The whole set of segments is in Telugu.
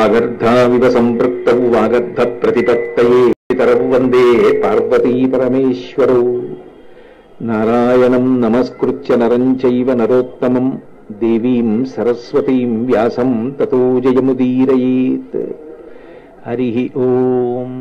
వాగర్ధావివ సంపృక్తౌ వాగర్ధ ప్రతిపత్తయే పితరౌ వందే పార్వతీ పరమేశ్వరౌ నారాయణం నమస్కృత్య నరం చైవ నరోత్తమం దేవీం సరస్వతీం వ్యాసం తతో జయముదీరయేత్ హరి ఓం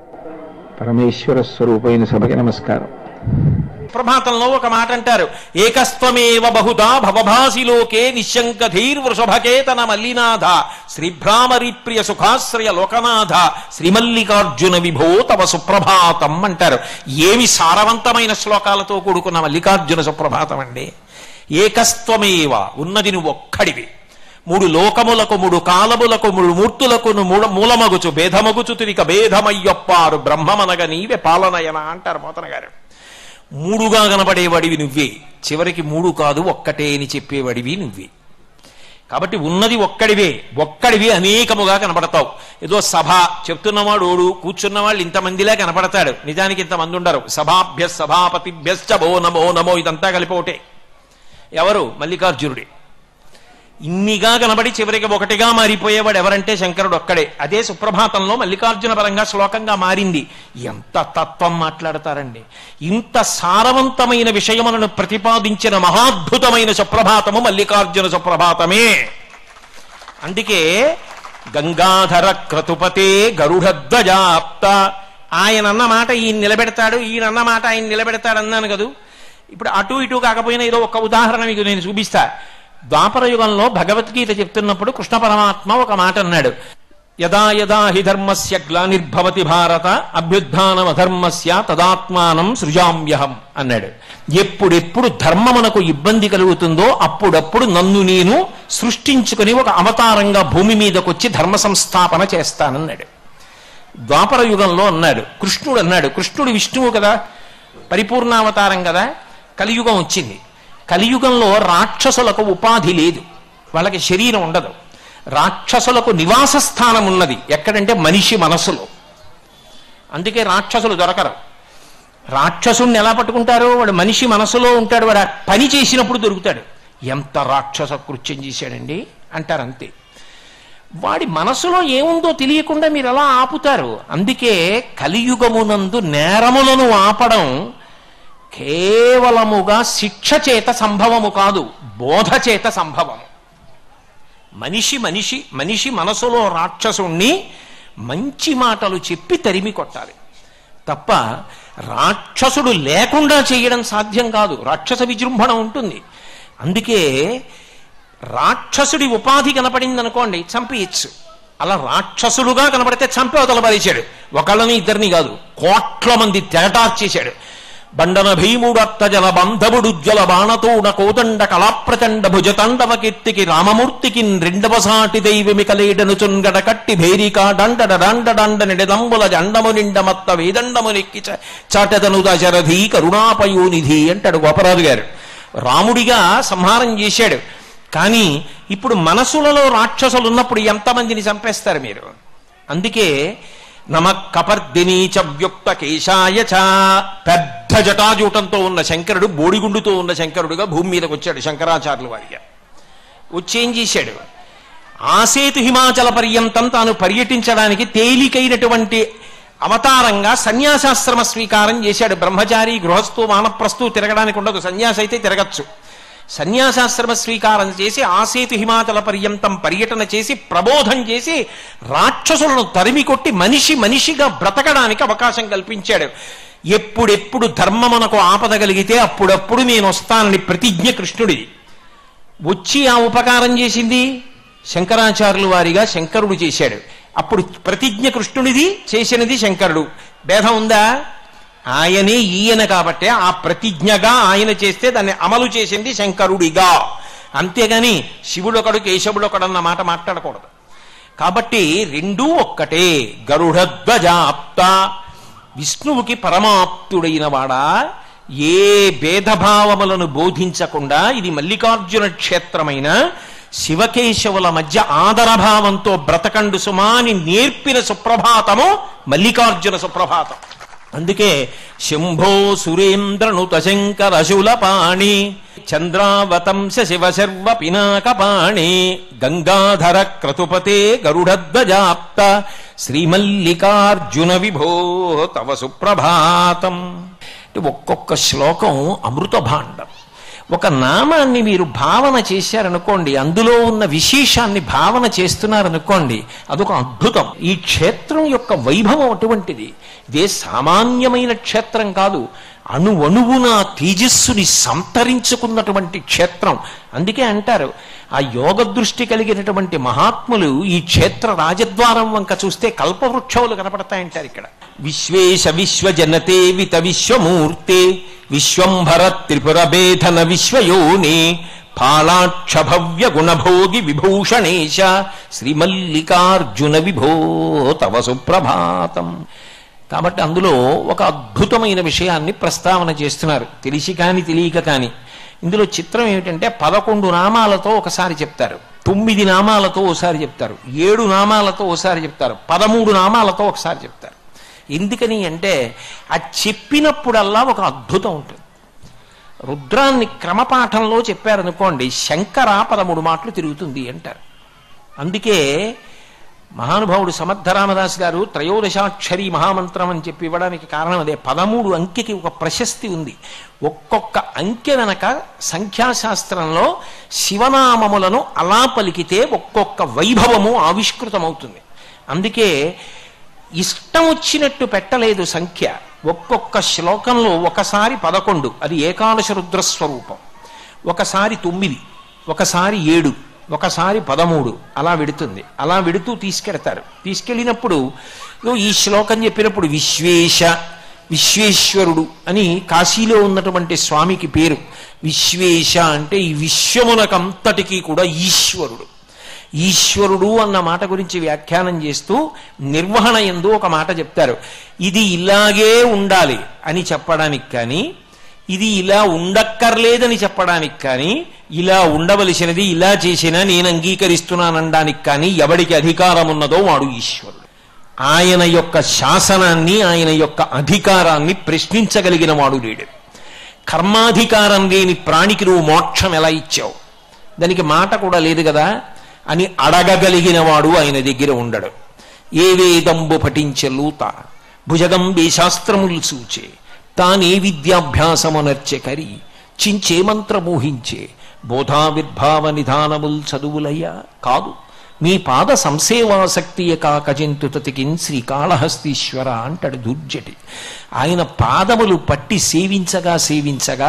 పరమేశ్వర స్వరూపైన సభకి నమస్కారం ప్రభాతంలో ఒక మాట అంటారు ఏకస్త్వమేవ బహుదా భవభాసి లోకే నిశంక ధీర్ వృషభకేతన మల్లినాథ శ్రీభ్రామరి ప్రియ సుఖాశ్రయ లోకనాథ శ్రీమల్లికార్జున విభో తవ సుప్రభాతం అంటారు ఏమి సారవంతమైన శ్లోకాలతో కూడుకున్న మల్లికార్జున సుప్రభాతం అండి ఏకస్త్వమేవ ఉన్నది నువ్వు ఒక్కడివి మూడు లోకములకు మూడు కాలములకు మూడు మూర్తులకు మూల మూలమగుచు భేదమగుచు తిరిక భేదమయ్యొప్పారు బ్రహ్మమనగ నీవే పాలనయన అంటారు పోతన గారు మూడుగా కనబడేవాడివి నువ్వే చివరికి మూడు కాదు ఒక్కటే అని చెప్పేవాడివి నువ్వే కాబట్టి ఉన్నది ఒక్కడివే ఒక్కడివి అనేకముగా కనపడతావు ఏదో సభ చెప్తున్నవాడు ఓడు కూర్చున్న వాళ్ళు ఇంతమందిలా కనపడతాడు నిజానికి ఇంతమంది ఉండరు సభాభ్య సభాపతిభ్యశ్చ భో నమో నమో ఇదంతా కలిపి ఒకటే ఎవరు మల్లికార్జునుడే ఇన్నిగా కనబడి చివరికి ఒకటిగా మారిపోయేవాడు ఎవరంటే శంకరుడు ఒక్కడే అదే సుప్రభాతంలో మల్లికార్జున పరంగా శ్లోకంగా మారింది ఎంత తత్వం మాట్లాడతారండి ఇంత సారవంతమైన విషయములను ప్రతిపాదించిన మహాద్భుతమైన సుప్రభాతము మల్లికార్జున సుప్రభాతమే అందుకే గంగాధర క్రతుపతే గరుడధ్వజాప్త ఆయన అన్న మాట ఈయన నిలబెడతాడు ఈయన అన్న మాట ఆయన నిలబెడతాడు అన్నాను కదూ ఇప్పుడు అటు ఇటు కాకపోయినా ఏదో ఒక ఉదాహరణ మీకు నేను చూపిస్తా ద్వాపర యుగంలో భగవద్గీత చెప్తున్నప్పుడు కృష్ణ పరమాత్మ ఒక మాట అన్నాడు యదా యదా హి ధర్మస్య గ్లానిర్భవతి భారత అభ్యుత్నం అధర్మస్య తదాత్మానం సృజామ్యహం అన్నాడు ఎప్పుడెప్పుడు ధర్మమునకు ఇబ్బంది కలుగుతుందో అప్పుడప్పుడు నన్ను నేను సృష్టించుకుని ఒక అవతారంగా భూమి మీదకొచ్చి ధర్మ సంస్థాపన చేస్తానన్నాడు ద్వాపర యుగంలో అన్నాడు కృష్ణుడు అన్నాడు కృష్ణుడు విష్ణువు కదా పరిపూర్ణావతారం కదా కలియుగం వచ్చింది కలియుగంలో రాక్షసులకు ఉపాధి లేదు వాళ్ళకి శరీరం ఉండదు రాక్షసులకు నివాస స్థానం ఉన్నది ఎక్కడంటే మనిషి మనసులో అందుకే రాక్షసులు దొరకరు రాక్షసుణ్ణి ఎలా పట్టుకుంటారు వాడు మనిషి మనసులో ఉంటాడు వాడు ఆ పని చేసినప్పుడు దొరుకుతాడు ఎంత రాక్షస కృత్యం చేశాడండి అంటారు అంతే వాడి మనసులో ఏముందో తెలియకుండా మీరు ఎలా ఆపుతారు అందుకే కలియుగమునందు నేరములను ఆపడం కేవలముగా శిక్ష చేత సంభవము కాదు బోధ చేత సంభవము మనిషి మనిషి మనిషి మనసులో రాక్షసుణ్ణి మంచి మాటలు చెప్పి తరిమి కొట్టాలి తప్ప రాక్షసుడు లేకుండా చేయడం సాధ్యం కాదు రాక్షస విజృంభణ ఉంటుంది అందుకే రాక్షసుడి ఉపాధి కనపడింది అనుకోండి చంపేయచ్చు అలా రాక్షసుడుగా కనపడితే చంపే అవతల పారేశాడు ఒకళ్ళని ఇద్దరిని కాదు కోట్ల మంది తెగటార్చేశాడు బండన భీముడత్తజల బంధవుడుజ్వల బాణతోడ కోదండ కళాప్రచండ భుజతండవ కీర్తికి రామమూర్తికి రెండవ సాటి దైవమి కలేడను చున్గడ కట్టి భేరికా డండడ డండ డండ నిడదంబుల జండము నిండమత్త వేదండము నెక్కి చ- చాటదను దశరథి కరుణాపయోనిధి అంటాడు గోపరాజు గారు రాముడిగా సంహారం చేశాడు కానీ ఇప్పుడు మనసులలో రాక్షసులు ఉన్నప్పుడు ఎంతమందిని చంపేస్తారు మీరు అందుకే నమ కపర్దిని చ వ్యుక్త కేశాయ చ పెద్ద జటాజూటంతో ఉన్న శంకరుడు బోడిగుండుతో ఉన్న శంకరుడుగా భూమి మీదకి వచ్చాడు శంకరాచార్యుల వారిగా వచ్చి ఏం చేశాడు ఆసేతు హిమాచల పర్యంతం తాను పర్యటించడానికి తేలికైనటువంటి అవతారంగా సన్యాసాశ్రమ స్వీకారం చేశాడు బ్రహ్మచారి గృహస్థు వానప్రస్థు తిరగడానికి ఉండదు సన్యాసి అయితే తిరగచ్చు సన్యాసాశ్రమ స్వీకారం చేసి ఆసేతు హిమాచల పర్యంతం పర్యటన చేసి ప్రబోధం చేసి రాక్షసులను తరిమి కొట్టి మనిషి మనిషిగా బ్రతకడానికి అవకాశం కల్పించాడు ఎప్పుడెప్పుడు ధర్మమునకు ఆపదగలిగితే అప్పుడప్పుడు నేను వస్తానని ప్రతిజ్ఞ కృష్ణుడిది వచ్చి ఆ ఉపకారం చేసింది శంకరాచార్యుల వారిగా శంకరుడు చేశాడు అప్పుడు ప్రతిజ్ఞ కృష్ణుడిది చేసినది శంకరుడు భేదం ఉందా ఆయనే ఈయన కాబట్టే ఆ ప్రతిజ్ఞగా ఆయన చేస్తే దాన్ని అమలు చేసింది శంకరుడిగా అంతేగాని శివుడొకడు కేశవుడొకడు అన్న మాట మాట్లాడకూడదు కాబట్టి రెండూ ఒక్కటే గరుడధ్వజాప్త విష్ణువుకి పరమాప్తుడైన వాడా ఏ భేదభావములను బోధించకుండా ఇది మల్లికార్జున క్షేత్రమైన శివకేశవుల మధ్య ఆదరభావంతో బ్రతకండు సుమాని నేర్పిన సుప్రభాతము మల్లికార్జున సుప్రభాతం అందుకే శంభో సురేంద్రనుత శంకర శూలపాణి చంద్రావతంస శివ శర్వ పినాకపాణే గంగాధర క్రతుపతే గరుడధ్వజాప్త శ్రీమల్లికార్జున విభో తవ సుప్రభాతం అంటే ఒక్కొక్క శ్లోకం అమృత భాండం ఒక నామాన్ని మీరు భావన చేశారనుకోండి అందులో ఉన్న విశేషాన్ని భావన చేస్తున్నారనుకోండి అదొక అద్భుతం ఈ క్షేత్రం యొక్క వైభవం అటువంటిది ఇదే సామాన్యమైన క్షేత్రం కాదు అణు అణువున తేజస్సుని సంతరించుకున్నటువంటి క్షేత్రం అందుకే అంటారు ఆ యోగ దృష్టి కలిగినటువంటి మహాత్ములు ఈ క్షేత్ర రాజద్వారం వంక చూస్తే కల్పవృక్షములు కనపడతాయంటారు ఇక్కడ విశ్వేశ విశ్వజనతే విత విశ్వమూర్తే విశ్వంభర త్రిపుర భేదన విశ్వయోనే పాళాక్ష భవ్య గుణభోగి విభూషణేశ శ్రీమల్లికార్జున విభో తవ సుప్రభాతం కాబట్టి అందులో ఒక అద్భుతమైన విషయాన్ని ప్రస్తావన చేస్తున్నారు తెలిసి కాని తెలియక కాని ఇందులో చిత్రం ఏమిటంటే పదకొండు నామాలతో ఒకసారి చెప్తారు తొమ్మిది నామాలతో ఒకసారి చెప్తారు ఏడు నామాలతో ఒకసారి చెప్తారు పదమూడు నామాలతో ఒకసారి చెప్తారు ఎందుకని అంటే ఆ చెప్పినప్పుడల్లా ఒక అద్భుతం ఉంటుంది రుద్రాన్ని క్రమపాఠంలో చెప్పారనుకోండి శంకర పదమూడు మాటలు తిరుగుతుంది అంటారు అందుకే మహానుభావుడు సమర్థరామదాస్ గారు త్రయోదశాక్షరి మహామంత్రం అని చెప్పి ఇవ్వడానికి కారణం అదే పదమూడు అంకెకి ఒక ప్రశస్తి ఉంది ఒక్కొక్క అంకె వెనక సంఖ్యాశాస్త్రంలో శివనామములను అలా పలికితే ఒక్కొక్క వైభవము ఆవిష్కృతమవుతుంది అందుకే ఇష్టం వచ్చినట్టు పెట్టలేదు సంఖ్య ఒక్కొక్క శ్లోకంలో ఒకసారి పదకొండు అది ఏకాదశ రుద్ర స్వరూపం ఒకసారి తొమ్మిది ఒకసారి ఏడు ఒకసారి పదమూడు అలా విడుతుంది అలా విడుతూ తీసుకెడతారు తీసుకెళ్ళినప్పుడు ఇగో ఈ శ్లోకం చెప్పినప్పుడు విశ్వేశ విశ్వేశ్వరుడు అని కాశీలో ఉన్నటువంటి స్వామికి పేరు విశ్వేశ అంటే ఈ విశ్వమునకంతటికీ కూడా ఈశ్వరుడు ఈశ్వరుడు అన్న మాట గురించి వ్యాఖ్యానం చేస్తూ నిర్వహణ ఎందు ఒక మాట చెప్తారు ఇది ఇలాగే ఉండాలి అని చెప్పడానికి కానీ ఇది ఇలా ఉండక్కర్లేదని చెప్పడానికి కానీ ఇలా ఉండవలసినది ఇలా చేసినా నేను అంగీకరిస్తున్నానడానికి కానీ ఎవడికి అధికారం ఉన్నదో వాడు ఈశ్వరుడు ఆయన యొక్క శాసనాన్ని ఆయన యొక్క అధికారాన్ని ప్రశ్నించగలిగిన వాడు లేడు కర్మాధికారం లేని ప్రాణికి నువ్వు మోక్షం ఎలా ఇచ్చావు దానికి మాట కూడా లేదు కదా అని అడగగలిగిన వాడు ఆయన దగ్గర ఉండడు ఏ వేదంబు పఠించే లూత భుజగంబే శాస్త్రములు సూచే తానే విద్యాభ్యాసమునర్చె కరి చించే మంత్రమూహించే బోధావిర్భావ నిధానముల్ చదువులయ్యా కాదు మీ పాద సంసేవాసక్తియ కాకజింతుతతికిన్ శ్రీకాళహస్తీశ్వర అంటాడు దుర్జటి ఆయన పాదములు పట్టి సేవించగా సేవించగా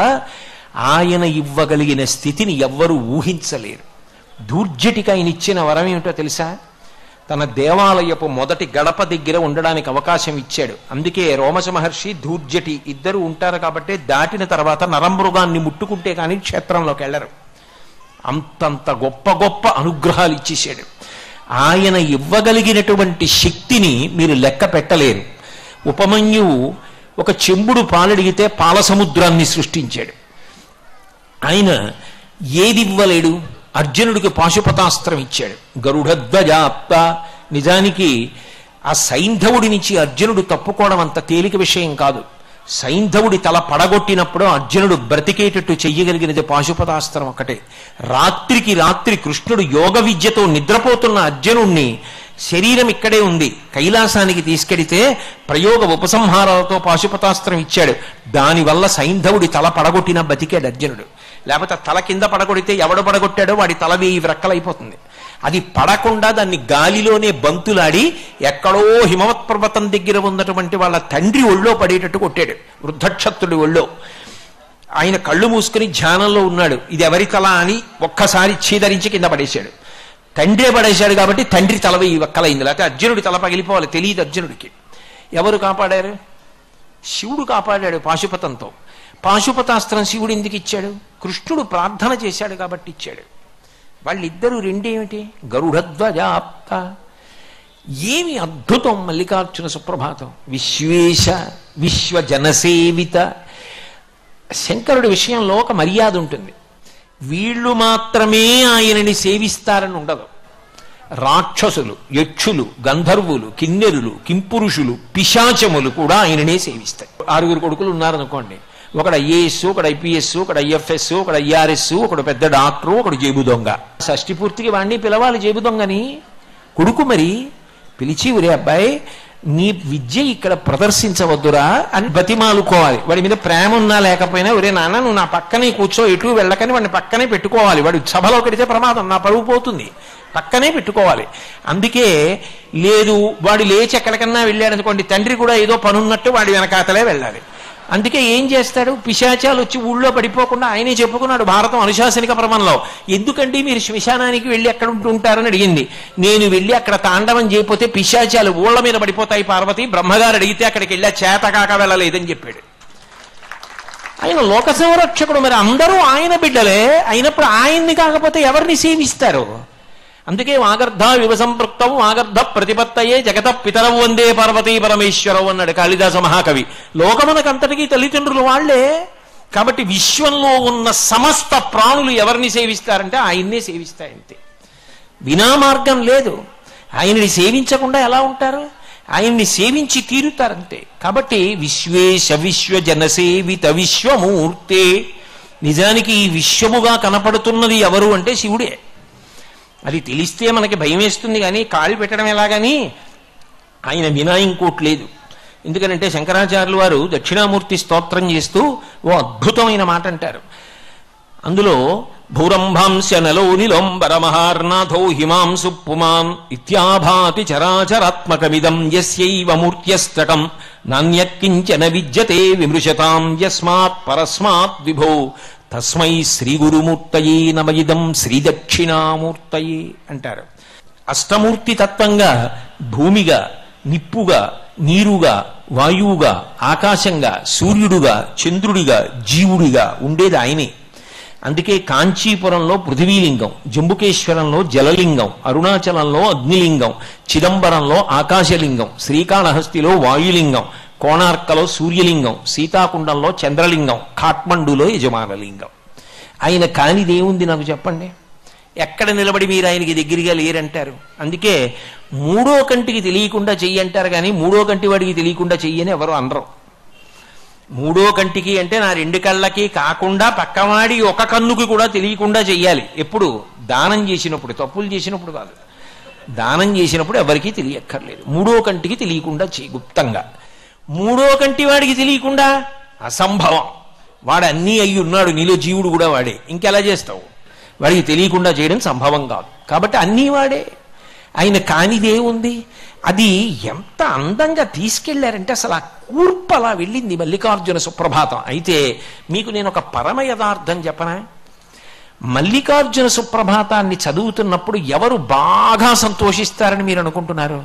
ఆయన ఇవ్వగలిగిన స్థితిని ఎవ్వరూ ఊహించలేరు దూర్జటికి ఆయన ఇచ్చిన వరం ఏమిటో తెలుసా తన దేవాలయపు మొదటి గడప దగ్గర ఉండడానికి అవకాశం ఇచ్చాడు అందుకే రోమశ మహర్షి దూర్జటి ఇద్దరు ఉంటారు కాబట్టి దాటిన తర్వాత నరమృగాన్ని ముట్టుకుంటే కానీ క్షేత్రంలోకి వెళ్ళరు అంతంత గొప్ప గొప్ప అనుగ్రహాలు ఇచ్చేసాడు ఆయన ఇవ్వగలిగినటువంటి శక్తిని మీరు లెక్క పెట్టలేరు ఉపమన్యువు ఒక చెంబుడు పాలడిగితే పాల సముద్రాన్ని సృష్టించాడు ఆయన ఏది ఇవ్వలేడు అర్జునుడికి పాశుపతాస్త్రం ఇచ్చాడు గరుడధ్వజాప్త నిజానికి ఆ సైంధవుడి నుంచి అర్జునుడు తప్పుకోవడం అంత తేలిక విషయం కాదు సైంధవుడి తల పడగొట్టినప్పుడు అర్జునుడు బ్రతికేటట్టు చెయ్యగలిగినది పాశుపతాస్త్రం ఒకటే రాత్రికి రాత్రి కృష్ణుడు యోగ విద్యతో నిద్రపోతున్న అర్జునుణ్ణి శరీరం ఇక్కడే ఉంది కైలాసానికి తీసుకెడితే ప్రయోగ ఉపసంహారాలతో పాశుపతాస్త్రం ఇచ్చాడు దానివల్ల సైంధవుడి తల పడగొట్టిన బతికాడు అర్జునుడు లేకపోతే తల కింద పడగొడితే ఎవడు పడగొట్టాడో వాడి తల వేయి వ్రక్కలైపోతుంది అది పడకుండా దాన్ని గాలిలోనే బంతులాడి ఎక్కడో హిమవత్ పర్వతం దగ్గర ఉన్నటువంటి వాళ్ళ తండ్రి ఒళ్ళో పడేటట్టు కొట్టాడు వృద్ధక్షత్రుడి ఒళ్ళో ఆయన కళ్ళు మూసుకుని ధ్యానంలో ఉన్నాడు ఇది ఎవరి తల అని ఒక్కసారి చీదరించి కింద పడేశాడు తండ్రే పడేశాడు కాబట్టి తండ్రి తల వెయ్యి వక్కలైంది లేకపోతే అర్జునుడి తల పగిలిపోవాలి తెలియదు అర్జునుడికి ఎవరు కాపాడారు శివుడు కాపాడాడు పాశుపతంతో పాశుపతాస్త్రం శివుడు ఎందుకు ఇచ్చాడు కృష్ణుడు ప్రార్థన చేశాడు కాబట్టి ఇచ్చాడు వాళ్ళిద్దరూ రెండేమిటి గరుడధ్వజాప్త ఏమి అద్భుతం మల్లికార్జున సుప్రభాతం విశ్వేశ విశ్వజనసేవిత శంకరుడి విషయంలో ఒక మర్యాద ఉంటుంది వీళ్ళు మాత్రమే ఆయనని సేవిస్తారని ఉండదు రాక్షసులు యక్షులు గంధర్వులు కిన్నెరులు కింపురుషులు పిశాచములు కూడా ఆయననే సేవిస్తాయి ఆరుగురు కొడుకులు ఉన్నారనుకోండి ఒకడు ఐఏఎస్ ఒకడు ఐపీఎస్ ఒకడు ఐఎఫ్ఎస్ ఒకడు ఐఆర్ఎస్ ఒకడు పెద్ద డాక్టరు ఒకడు జేబు దొంగ షష్టి పూర్తికి వాడిని పిలవాలి జేబు దొంగని కొడుకు మరి పిలిచి ఒరే అబ్బాయి నీ విద్య ఇక్కడ ప్రదర్శించవద్దురా అని బతిమాలుకోవాలి వాడి మీద ప్రేమ ఉన్నా లేకపోయినా ఒరే నాన్న నువ్వు నా పక్కనే కూర్చో ఎటు వెళ్ళకని వాడిని పక్కనే పెట్టుకోవాలి వాడు సభలో పెడితే ప్రమాదం నా పరువు పోతుంది పక్కనే పెట్టుకోవాలి అందుకే లేదు వాడు లేచి ఎక్కడికన్నా వెళ్ళాడు అనుకోండి తండ్రి కూడా ఏదో పనున్నట్టు వాడి వెనకాతలే వెళ్ళాలి అందుకే ఏం చేస్తాడు పిశాచాలు వచ్చి ఊళ్ళో పడిపోకుండా ఆయనే చెప్పుకున్నాడు భారతం అనుశాసనిక ప్రమంలో ఎందుకండి మీరు శ్మశానానికి వెళ్ళి ఎక్కడ ఉంటుంటారని అడిగింది నేను వెళ్ళి అక్కడ తాండవం చేయకపోతే పిశాచాలు ఊళ్ళ మీద పడిపోతాయి పార్వతి బ్రహ్మగారు అడిగితే అక్కడికి వెళ్ళా చేత కాక వెళ్ళలేదని చెప్పాడు ఆయన లోక సంరక్షకుడు మరి అందరూ ఆయన బిడ్డలే అయినప్పుడు ఆయన్ని కాకపోతే ఎవరిని సేవిస్తారు అందుకే వాగర్ధ వివసంపృక్తం వాగర్ధ ప్రతిపత్తయే జగత పితరవు వందే పార్వతీ పరమేశ్వరవు అన్నాడు కాళిదాస మహాకవి లోకమునకంతటికీ తల్లిదండ్రులు వాళ్లే కాబట్టి విశ్వంలో ఉన్న సమస్త ప్రాణులు ఎవరిని సేవిస్తారంటే ఆయన్నే సేవిస్తాయంతే వినా మార్గం లేదు ఆయనని సేవించకుండా ఎలా ఉంటారు ఆయన్ని సేవించి తీరుతారంతే కాబట్టి విశ్వేశ విశ్వ జనసేవిత విశ్వమూర్తే నిజానికి ఈ విశ్వముగా కనపడుతున్నది ఎవరు అంటే శివుడే అది తెలిస్తే మనకి భయం వేస్తుంది కానీ కాళ్ళు పెట్టడం ఎలాగని ఆయన వినా ఇంకోటి లేదు ఎందుకనంటే శంకరాచార్యులు వారు దక్షిణామూర్తి స్తోత్రం చేస్తూ ఓ అద్భుతమైన మాట అంటారు అందులో భూరంభాంశ నలో నిలోంబరమహార్నాథో హిమాంసు పుమాన్ ఇత్యాభాతి చరాచరాత్మకమిదం యస్యైవ మూర్త్యస్తటం నాణ్యత్కించన విద్యతే విమృశతాం యస్మాత్ పరస్మాత్ విభో తస్మై శ్రీ గురుమూర్తయే నమయిదం శ్రీ దక్షిణామూర్తయే అంటారు అష్టమూర్తి తత్వంగా భూమిగా నిప్పుగా నీరుగా వాయువుగా ఆకాశంగా సూర్యుడుగా చంద్రుడిగా జీవుడిగా ఉండేది ఆయనే అందుకే కాంచీపురంలో పృథివీలింగం జంబుకేశ్వరంలో జలలింగం అరుణాచలంలో అగ్నిలింగం చిదంబరంలో ఆకాశలింగం శ్రీకాళహస్తిలో వాయులింగం కోణార్కలో సూర్యలింగం సీతాకుండంలో చంద్రలింగం ఖాట్మండులో యజమానలింగం ఆయన కానిదేముంది నాకు చెప్పండి ఎక్కడ నిలబడి మీరు ఆయనకి దగ్గరగా లేరంటారు అందుకే మూడో కంటికి తెలియకుండా చెయ్యి అంటారు కానీ మూడో కంటి వాడికి తెలియకుండా చెయ్యని ఎవరు అనరు మూడో కంటికి అంటే నా రెండు కళ్ళకి కాకుండా పక్కవాడి ఒక కన్నుకి కూడా తెలియకుండా చెయ్యాలి ఎప్పుడు దానం చేసినప్పుడు తప్పులు చేసినప్పుడు కాదు దానం చేసినప్పుడు ఎవరికీ తెలియక్కర్లేదు మూడో కంటికి తెలియకుండా చేయి గుప్తంగా మూడో కంటి వాడికి తెలియకుండా అసంభవం వాడు అన్నీ అయ్యి ఉన్నాడు నీలో జీవుడు కూడా వాడే ఇంకెలా చేస్తావు వాడికి తెలియకుండా చేయడం సంభవం కాదు కాబట్టి అన్నీ వాడే ఆయన కానిదే ఉంది అది ఎంత అందంగా తీసుకెళ్లారంటే అసలు ఆ కూర్పు అలా వెళ్ళింది మల్లికార్జున సుప్రభాతం అయితే మీకు నేను ఒక పరమ యథార్థం చెప్పనా మల్లికార్జున సుప్రభాతాన్ని చదువుతున్నప్పుడు ఎవరు బాగా సంతోషిస్తారని మీరు అనుకుంటున్నారు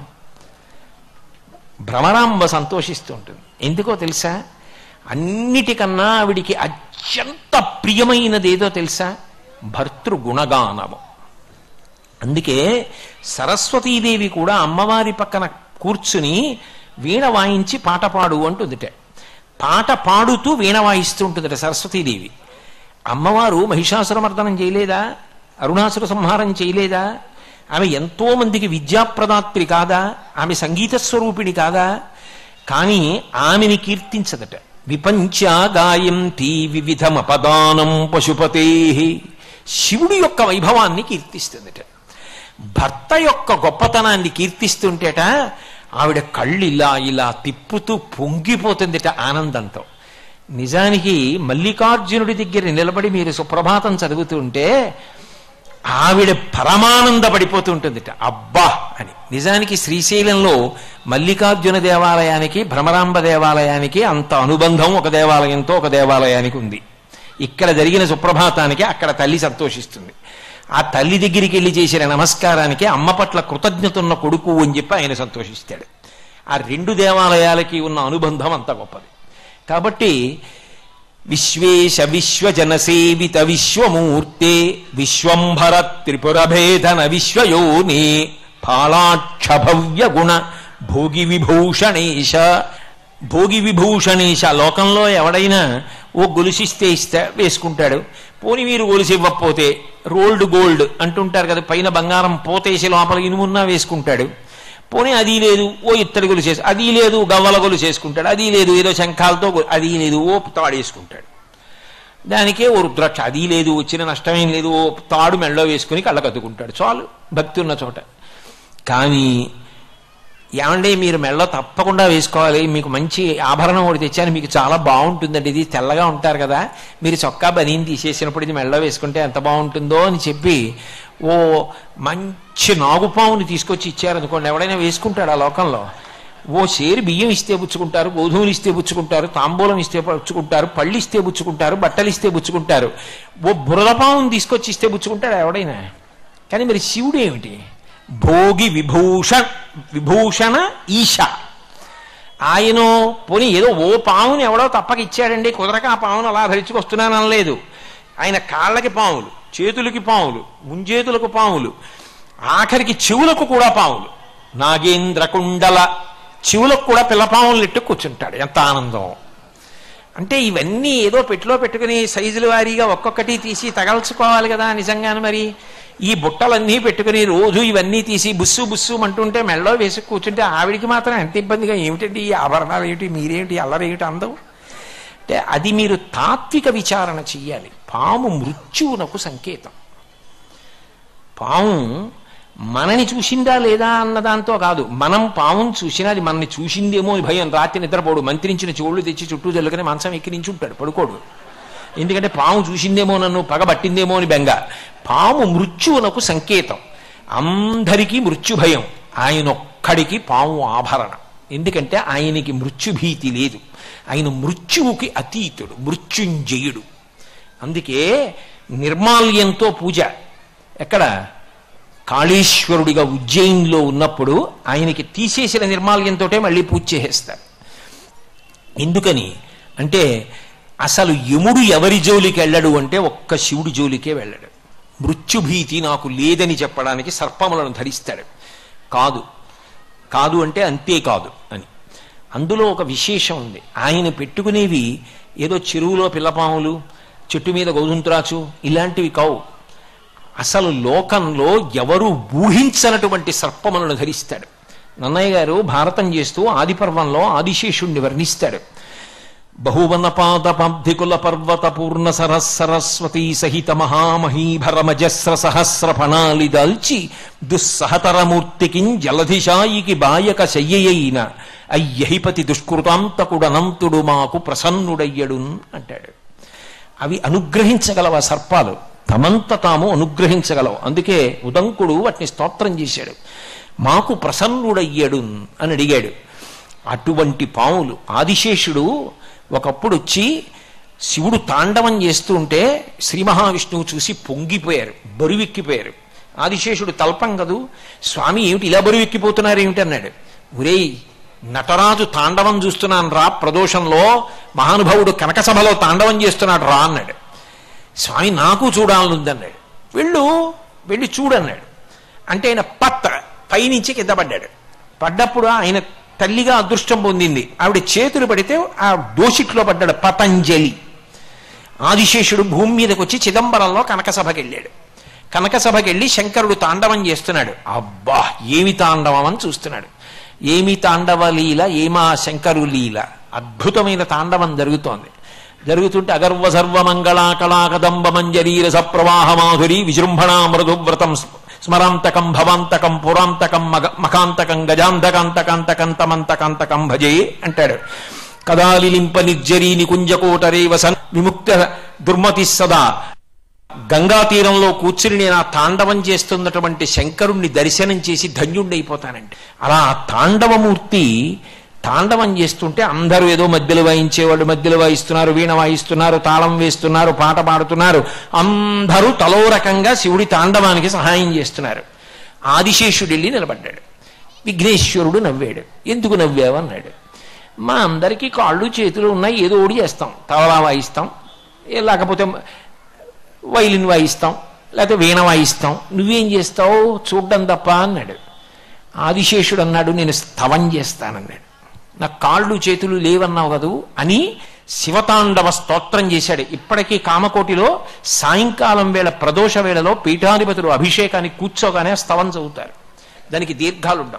భ్రమరాంబ సంతోషిస్తూ ఉంటుంది ఎందుకో తెలుసా అన్నిటికన్నా ఆవిడికి అత్యంత ప్రియమైనది ఏదో తెలుసా భర్తృ గుణగానము అందుకే సరస్వతీదేవి కూడా అమ్మవారి పక్కన కూర్చుని వీణ వాయించి పాట పాడు అంటుందిట పాట పాడుతూ వీణ వాయిస్తూ ఉంటుందిట సరస్వతీదేవి అమ్మవారు మహిషాసురమర్దనం చేయలేదా అరుణాసుర సంహారం చేయలేదా ఆమె ఎంతో మందికి విద్యాప్రదాత్రి కాదా ఆమె సంగీత స్వరూపిణి కాదా కానీ ఆమెని కీర్తించదట విపంచా గాయంతి వివిధమపదానం పశుపతే శివుడి యొక్క వైభవాన్ని కీర్తిస్తుందట భర్త యొక్క గొప్పతనాన్ని కీర్తిస్తుంటేట ఆవిడ కళ్ళు ఇలా ఇలా తిప్పుతూ పొంగిపోతుందిట ఆనందంతో నిజానికి మల్లికార్జునుడి దగ్గర నిలబడి మీరు సుప్రభాతం చదువుతుంటే ఆవిడ పరమానంద పడిపోతుంటుందిట అబ్బా అని నిజానికి శ్రీశైలంలో మల్లికార్జున దేవాలయానికి భ్రమరాంబ దేవాలయానికి అంత అనుబంధం ఒక దేవాలయంతో ఒక దేవాలయానికి ఉంది ఇక్కడ జరిగిన సుప్రభాతానికి అక్కడ తల్లి సంతోషిస్తుంది ఆ తల్లి దగ్గరికి వెళ్ళి చేసిన నమస్కారానికి అమ్మ పట్ల కృతజ్ఞత ఉన్న కొడుకు అని చెప్పి ఆయన సంతోషిస్తాడు ఆ రెండు దేవాలయాలకి ఉన్న అనుబంధం అంత గొప్పది కాబట్టి విశ్వేశ విశ్వజనసేవిత విశ్వమూర్తే విశ్వంభర త్రిపురభేదన విశ్వయోనే ఫాళాక్ష భవ్య గుణ భోగి విభూషణేశ భోగి విభూషణేశ లోకంలో ఎవడైనా ఓ గొలుసిస్తే ఇస్తే వేసుకుంటాడు పోని మీరు గొలుసు ఇవ్వకపోతే రోల్డ్ గోల్డ్ అంటుంటారు కదా పైన బంగారం పోతేసి లోపల ఇనుమున్నా వేసుకుంటాడు పోనీ అది లేదు ఓ ఇత్తడి గొలుసు చేసి అది లేదు గవ్వల గొలుసు చేసుకుంటాడు అది లేదు ఏదో శంఖాలతో గొ- అది లేదు ఓ తాడేసుకుంటాడు దానికే ఓ రుద్రాక్ష అది లేదు వచ్చిన నష్టమేం లేదు ఓ తాడు మెళ్ళో వేసుకుని కళ్ళకద్దుకుంటాడు చాలు భక్తి ఉన్న చోట కానీ ఏమండి మీరు మెళ్ళో తప్పకుండా వేసుకోవాలి మీకు మంచి ఆభరణం ఒకటి తెచ్చాను మీకు చాలా బాగుంటుందండి ఇది తెల్లగా ఉంటారు కదా మీరు చొక్కా బనీని తీసేసినప్పుడు ఇది మెళ్ళో వేసుకుంటే ఎంత బాగుంటుందో అని చెప్పి ఓ మంచి నాగుపాముని తీసుకొచ్చి ఇచ్చారనుకోండి ఎవడైనా వేసుకుంటాడు ఆ లోకంలో ఓ సేరు బియ్యం ఇస్తే పుచ్చుకుంటారు గోధుమలు ఇస్తే పుచ్చుకుంటారు తాంబూలం ఇస్తే పుచ్చుకుంటారు పళ్ళు ఇస్తే పుచ్చుకుంటారు బట్టలు ఇస్తే పుచ్చుకుంటారు ఓ బురదపాముని తీసుకొచ్చి ఇస్తే పుచ్చుకుంటాడు ఎవడైనా కానీ మరి శివుడు ఏమిటి భోగి విభూషణ విభూషణ ఈశ ఆయన పోనీ ఏదో ఓ పావుని ఎవడో తప్పక ఇచ్చాడండి కుదరక ఆ పావును అలా ధరించుకొస్తున్నాను అనలేదు ఆయన కాళ్ళకి పాములు చేతులకి పాములు ముంజేతులకు పాములు ఆఖరికి చెవులకు కూడా పాములు నాగేంద్ర కుండల చెవులకు కూడా పిల్లపాములు నెట్టు కూర్చుంటాడు ఎంత ఆనందం అంటే ఇవన్నీ ఏదో పెట్టిలో పెట్టుకుని సైజుల వారీగా ఒక్కొక్కటి తీసి తగల్చుకోవాలి కదా నిజంగాను మరి ఈ బుట్టలన్నీ పెట్టుకుని రోజు ఇవన్నీ తీసి బుస్సు బుస్సు అంటుంటే మెళ్ళో వేసి కూర్చుంటే ఆవిడికి మాత్రం ఎంత ఇబ్బందిగా ఏమిటండి ఈ ఆభరణాలు ఏమిటి మీరేమిటి అల్లరేమిటి అందం అంటే అది మీరు తాత్విక విచారణ చెయ్యాలి పాము మృత్యువునకు సంకేతం పాము మనని చూసిందా లేదా అన్న దాంతో కాదు మనం పాముని చూసినా అది మనని చూసిందేమో అని భయం రాత్రి నిద్రపోడు మంత్రించిన చెవుళ్ళు తెచ్చి చుట్టూ జల్లుకొని మంచం ఎక్కి నుంచి ఉంటాడు పడుకోడు ఎందుకంటే పాము చూసిందేమో నన్ను పగబట్టిందేమో అని బెంగ పాము మృత్యువునకు సంకేతం అందరికీ మృత్యు భయం ఆయన ఒక్కడికి పాము ఆభరణం ఎందుకంటే ఆయనకి మృత్యుభీతి లేదు ఆయన మృత్యువుకి అతీతుడు మృత్యుంజయుడు అందుకే నిర్మాల్యంతో పూజ ఎక్కడ కాళేశ్వరుడిగా ఉజ్జయిన్లో ఉన్నప్పుడు ఆయనకి తీసేసిన నిర్మాల్యంతో మళ్ళీ పూజ చేసేస్తారు ఎందుకని అంటే అసలు యముడు ఎవరి జోలికి వెళ్ళడు అంటే ఒక్క శివుడి జోలికే వెళ్ళడు మృత్యుభీతి నాకు లేదని చెప్పడానికి సర్పములను ధరిస్తాడు కాదు కాదు అంటే అంతే కాదు అని అందులో ఒక విశేషం ఉంది ఆయన పెట్టుకునేవి ఏదో చెరువులో పిల్లపాములు చెట్టు మీద గోధుంతురాచు ఇలాంటివి కావు అసలు లోకంలో ఎవరు ఊహించనటువంటి సర్పములను ధరిస్తాడు నన్నయ్య గారు భారతం చేస్తూ ఆదిపర్వంలో ఆదిశేషుణ్ణి వర్ణిస్తాడు బహువనపాదపబ్ధికుల పర్వత పూర్ణ సరస్వతీ సహిత మహామహీభరమజస్ర సహస్ర ఫణాలి దాల్చి దుస్సహతరమూర్తికిం జలధిశాయికి బాయక శయ్యయైన అయ్యహిపతి దుష్కృతాంతకుడనంతుడు మాకు ప్రసన్నుడయ్యడు అంటాడు అవి అనుగ్రహించగలవ సర్పాలు తమంత తాము అనుగ్రహించగలవు అందుకే ఉదంకుడు వాటిని స్తోత్రం చేశాడు మాకు ప్రసన్నుడయ్యడు అని అడిగాడు అటువంటి పాములు ఆదిశేషుడు ఒకప్పుడు వచ్చి శివుడు తాండవం చేస్తూ ఉంటే శ్రీ మహావిష్ణువు చూసి పొంగిపోయారు బరువెక్కిపోయారు ఆదిశేషుడు తల్పం కదూ స్వామి ఏమిటి ఇలా బరువెక్కిపోతున్నారు ఏమిటి అన్నాడు ఒరేయ్ నటరాజు తాండవం చూస్తున్నాను రా ప్రదోషంలో మహానుభావుడు కనక సభలో తాండవం చేస్తున్నాడు రా అన్నాడు స్వామి నాకు చూడాలనుందన్నాడు వెళ్ళు వెళ్ళి చూడన్నాడు అంటే ఆయన పత్త పైనుంచి కింద పడ్డాడు పడ్డప్పుడు ఆయన తల్లిగా అదృష్టం పొందింది ఆవిడ చేతులు పడితే ఆ దోషిట్లో పడ్డాడు పతంజలి ఆదిశేషుడు భూమి మీదకి వచ్చి చిదంబరంలో కనక సభకి వెళ్ళాడు కనక సభకి వెళ్ళి శంకరుడు తాండవం చేస్తున్నాడు అబ్బా ఏమి తాండవం అని చూస్తున్నాడు ఏమి తాండవ లీల ఏమా శంకరు లీల అద్భుతమైన తాండవం జరుగుతోంది జరుగుతుంటే అగర్వ సర్వమంగళా కళాకదంబ మంజరీర సప్రవాహ మాధురి విజృంభణా మృదువ్రతం స్మరాంతకం భవాంతకం పురాంతకం మగ మకాంతకం గజాంతకాంతకాంతకం తమంతకాంతకం భజే అంటాడు కదాలిలింప నిర్జరీ నికుంజకోటరేవ సన్ విముక్త దుర్మతి సదా గంగా తీరంలో కూర్చుని నేను ఆ తాండవం చేస్తున్నటువంటి శంకరుణ్ణి దర్శనం చేసి ధన్యుణ్ణైపోతానండి అలా ఆ తాండవమూర్తి తాండవం చేస్తుంటే అందరూ ఏదో మధ్యలో వాయించేవాళ్ళు మధ్యలో వాయిస్తున్నారు వీణ వాయిస్తున్నారు తాళం వేస్తున్నారు పాట పాడుతున్నారు అందరూ తలో రకంగా శివుడి తాండవానికి సహాయం చేస్తున్నారు ఆదిశేషుడు వెళ్ళి నిలబడ్డాడు విఘ్నేశ్వరుడు నవ్వాడు ఎందుకు నవ్వావు అన్నాడు మా అందరికీ కాళ్ళు చేతులు ఉన్నాయి ఏదో ఓడి చేస్తాం తవలా వాయిస్తాం ఏ లేకపోతే వైలిన్ వాయిస్తాం లేకపోతే వీణ వాయిస్తాం నువ్వేం చేస్తావు చూడ్డం తప్ప అన్నాడు ఆదిశేషుడు అన్నాడు నేను స్తవం చేస్తానన్నాడు నాకు కాళ్ళు చేతులు లేవన్నావు కదూ అని శివతాండవ స్తోత్రం చేశాడు ఇప్పటికీ కామకోటిలో సాయంకాలం వేళ ప్రదోష వేళలో పీఠాధిపతులు అభిషేకానికి కూర్చోగానే స్తవం చదువుతారు దానికి దీర్ఘాలు ఉండవు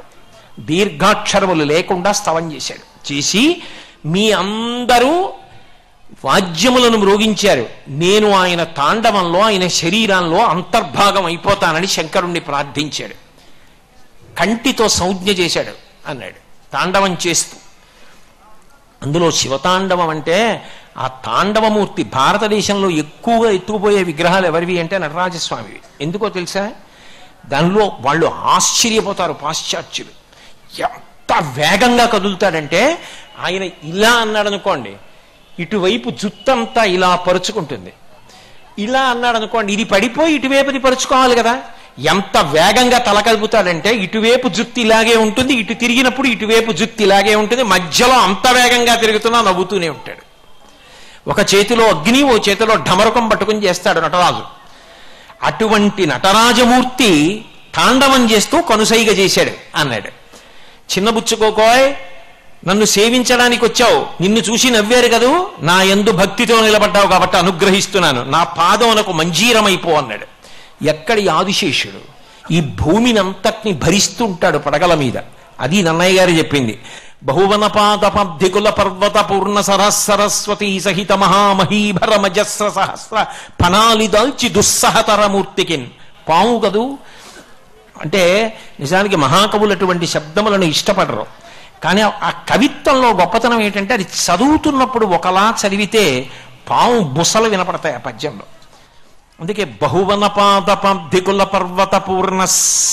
దీర్ఘాక్షరములు లేకుండా స్తవం చేశాడు చేసి మీ అందరూ వాద్యములను మ్రోగించారు నేను ఆయన తాండవంలో ఆయన శరీరంలో అంతర్భాగం అయిపోతానని శంకరుణ్ణి ప్రార్థించాడు కంటితో సంజ్ఞ చేశాడు అన్నాడు తాండవం చేస్తూ అందులో శివతాండవం అంటే ఆ తాండవమూర్తి భారతదేశంలో ఎక్కువగా ఎత్తుకుపోయే విగ్రహాలు ఎవరివి అంటే నటరాజస్వామివి ఎందుకో తెలుసా దానిలో వాళ్ళు ఆశ్చర్యపోతారు పాశ్చాత్యులు ఎంత వేగంగా కదులుతాడంటే ఆయన ఇలా అన్నాడు అనుకోండి ఇటువైపు జుత్తంతా ఇలా పరుచుకుంటుంది ఇలా అన్నాడు అనుకోండి ఇది పడిపోయి ఇటువైపుది పరుచుకోవాలి కదా ఎంత వేగంగా తల కలుపుతాడంటే ఇటువైపు జుత్తు ఇలాగే ఉంటుంది ఇటు తిరిగినప్పుడు ఇటువైపు జుత్తు ఇలాగే ఉంటుంది మధ్యలో అంత వేగంగా తిరుగుతున్నా నవ్వుతూనే ఉంటాడు ఒక చేతిలో అగ్ని ఓ చేతిలో ఢమరకం పట్టుకుని చేస్తాడు నటరాజు అటువంటి నటరాజమూర్తి తాండవం చేస్తూ కనుసైగ చేశాడు అన్నాడు చిన్నబుచ్చుకోకోయ్ నన్ను సేవించడానికి వచ్చావు నిన్ను చూసి నవ్వారు కదూ నా ఎందు భక్తితో నిలబడ్డావు కాబట్టి అనుగ్రహిస్తున్నాను నా పాదమునకు మంజీరమైపో అన్నాడు ఎక్కడి ఆదిశేషుడు ఈ భూమిని అంతటిని భరిస్తుంటాడు పడగల మీద అది నన్నయ్య గారు చెప్పింది బహువనపాద పబ్ధికుల పర్వత పూర్ణ సరస్వతీ సహిత మహామహీభర మజస్ర సహస్ర పనాలి దాల్చి దుస్సహతరమూర్తికిన్ పాము కదూ అంటే నిజానికి మహాకవులు అటువంటి శబ్దములను ఇష్టపడరు కానీ ఆ కవిత్వంలో గొప్పతనం ఏంటంటే అది చదువుతున్నప్పుడు ఒకలా చదివితే పాము బుసలు వినపడతాయి ఆ పద్యంలో అందుకే బహువనపాద పబ్ధికుల పర్వత పూర్ణ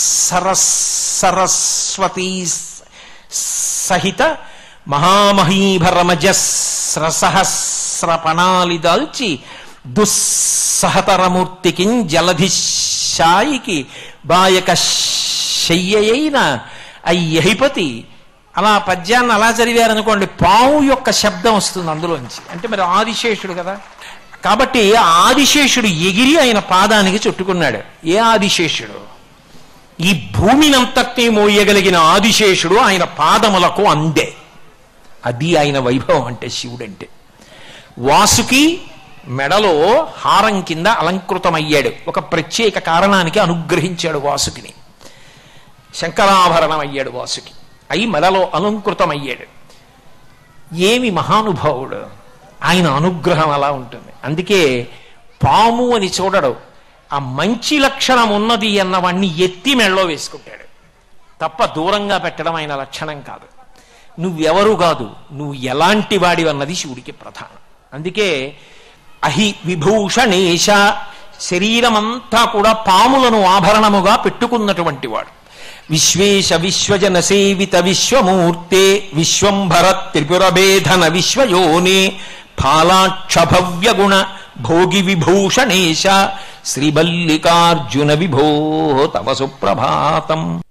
సరస్వతీ సహిత మహామహీభరమజస్ర సహస్ర పణాలి దాల్చి దుస్సహతరమూర్తికి జలధిశాయికి బాయక శయ్యైన అయ్యహిపతి అలా పద్యాన్ని అలా చదివారనుకోండి పావు యొక్క శబ్దం వస్తుంది అందులోంచి అంటే మరి ఆదిశేషుడు కదా కాబట్టి ఆ ఆదిశేషుడు ఎగిరి ఆయన పాదానికి చుట్టుకున్నాడు ఏ ఆదిశేషుడు ఈ భూమినంతటినీ మోయగలిగిన ఆదిశేషుడు ఆయన పాదములకు అందే అది ఆయన వైభవం అంటే శివుడంటే వాసుకి మెడలో హారం కింద అలంకృతమయ్యాడు ఒక ప్రత్యేక కారణానికి అనుగ్రహించాడు వాసుకిని శంకరాభరణం అయ్యాడు వాసుకి అయి మెడలో అలంకృతమయ్యాడు ఏమి మహానుభావుడు ఆయన అనుగ్రహం అలా ఉంటుంది అందుకే పాము అని చూడడు ఆ మంచి లక్షణం ఉన్నది అన్నవాణ్ణి ఎత్తి మెళ్ళలో వేసుకుంటాడు తప్ప దూరంగా పెట్టడం ఆయన లక్షణం కాదు నువ్వెవరు కాదు నువ్వు ఎలాంటి వాడివి అన్నది శివుడికి ప్రధానం అందుకే అహి విభూషణేశ శరీరమంతా కూడా పాములను ఆభరణముగా పెట్టుకున్నటువంటి వాడు విశ్వేశ విశ్వజన సేవిత విశ్వమూర్తే విశ్వంభర త్రిపురభేధన విశ్వయోనే ఫాలాక్షభవ్య గుణ భోగి విభూషణేశ శ్రీమల్లికార్జున విభో తవ సుప్రభాతం